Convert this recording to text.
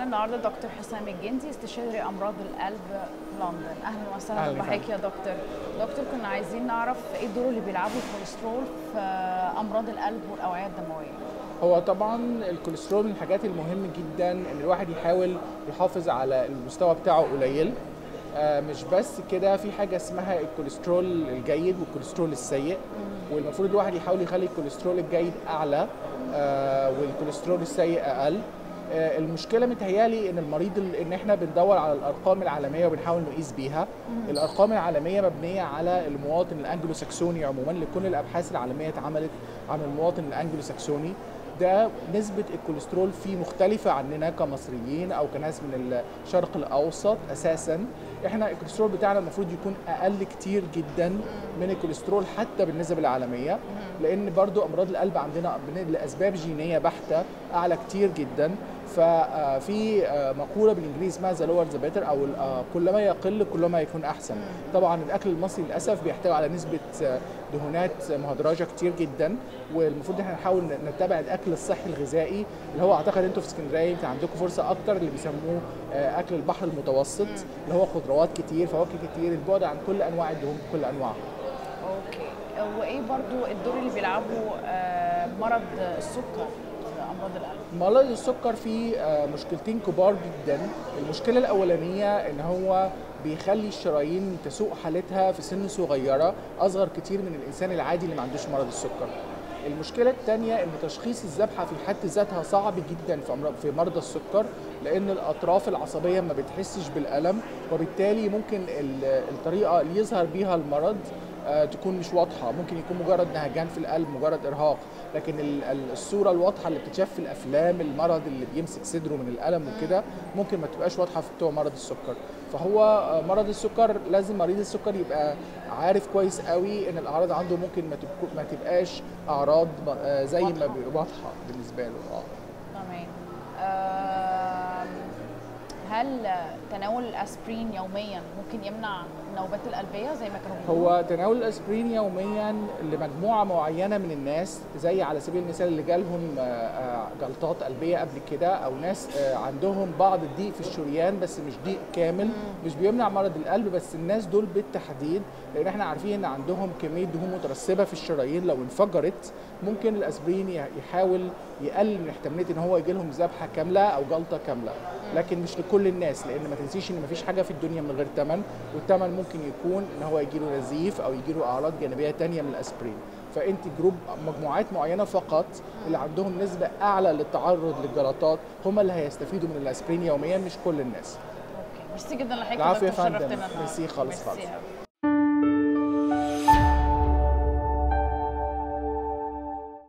النهارده دكتور حسام الجندي استشاري امراض القلب في لندن اهلا وسهلا أهلاً بحضرتك يا دكتور دكتور كنا عايزين نعرف ايه الدور اللي بيلعبه الكوليسترول في امراض القلب والاوعيه الدمويه هو طبعا الكوليسترول من الحاجات المهم جدا ان الواحد يحاول يحافظ على المستوى بتاعه قليل آه، مش بس كده في حاجه اسمها الكوليسترول الجيد والكوليسترول السيء والمفروض الواحد يحاول يخلي الكوليسترول الجيد اعلى آه، والكوليسترول السيء اقل آه، المشكله متهيالي ان المريض ال- ان احنا بندور على الارقام العالميه وبنحاول نقيس بيها الارقام العالميه مبنيه على المواطن الانجلو ساكسوني عموما لكل الابحاث العالميه اتعملت عن المواطن الانجلو ساكسوني ده نسبة الكوليسترول فيه مختلفة عننا كمصريين أو كناس من الشرق الأوسط أساسا إحنا الكوليسترول بتاعنا المفروض يكون أقل كتير جدا من الكوليسترول حتى بالنسب العالمية لأن برضو أمراض القلب عندنا بن- لأسباب جينية بحتة أعلى كتير جدا ففي مقولة بالإنجليزي اسمها ذا لور ذا بيتر أو ال- آه، كلما يقل كلما يكون أحسن طبعا الأكل المصري للأسف بيحتوي على نسبة آه، دهونات مهدرجة كتير جدا والمفروض احنا نحاول نتبع الاكل الصحي الغذائي اللي هو اعتقد انتوا في اسكندريه يمكن عندكم فرصه اكتر اللي بيسموه آه، اكل البحر المتوسط اللي هو خضروات كتير فواكه كتير البعد عن كل انواع الدهون بكل انواعها اوكي وايه برضو الدور اللي بيلعبه آه، مرض السكر في امراض القلب مرض السكر فيه آه، مشكلتين كبار جدا المشكله الاولانيه ان هو بيخلي الشرايين تسوء حالتها في سن صغيره اصغر كتير من الانسان العادي اللي ما عندوش مرض السكر المشكله الثانيه ان تشخيص الذبحه في حد ذاتها صعب جدا في أمراض- في مرضى السكر لان الاطراف العصبيه ما بتحسش بالالم وبالتالي ممكن ال- الطريقه اللي يظهر بيها المرض آه، تكون مش واضحه ممكن يكون مجرد نهجان في القلب مجرد ارهاق لكن ال- ال- الصوره الواضحه اللي بتتشاف في الافلام المرض اللي بيمسك صدره من الالم وكده ممكن ما تبقاش واضحه في بتوع مرض السكر فهو آه، مرض السكر لازم مريض السكر يبقى عارف كويس قوي ان الاعراض عنده ممكن ما تبقى- ما تبقاش اعراض آه، زي ما واضحة. بي- واضحه بالنسبه له اه تمام آم، هل تناول الاسبرين يوميا ممكن يمنع النوبات القلبيه زي ما كانوا بيقولوا؟ هو تناول الاسبرين يوميا لمجموعه معينه من الناس زي على سبيل المثال اللي جالهم آه، آه، جلطات قلبيه قبل كده او ناس آه، عندهم بعض الضيق في الشريان بس مش ضيق كامل مش بيمنع مرض القلب بس الناس دول بالتحديد لان احنا عارفين ان عندهم كميه دهون مترسبه في الشرايين لو انفجرت ممكن الاسبرين ي- يحاول يقلل من احتماليه ان هو يجي لهم ذبحه كامله او جلطه كامله لكن مش لكل الناس لان ما تنسيش ان مفيش حاجه في الدنيا من غير ثمن والثمن ممكن يكون ان هو يجي له نزيف او يجي له اعراض جانبيه تانية من الاسبرين فانت جروب مجموعات معينه فقط اللي عندهم نسبه اعلى للتعرض للجلطات هم اللي هيستفيدوا من الاسبرين يوميا مش كل الناس اوكي ميرسي جدا لحضرتك العفو يا دكتور، فندم. شرفتنا النهاردة. ميرسي خالص ميرسي خالص. أوي.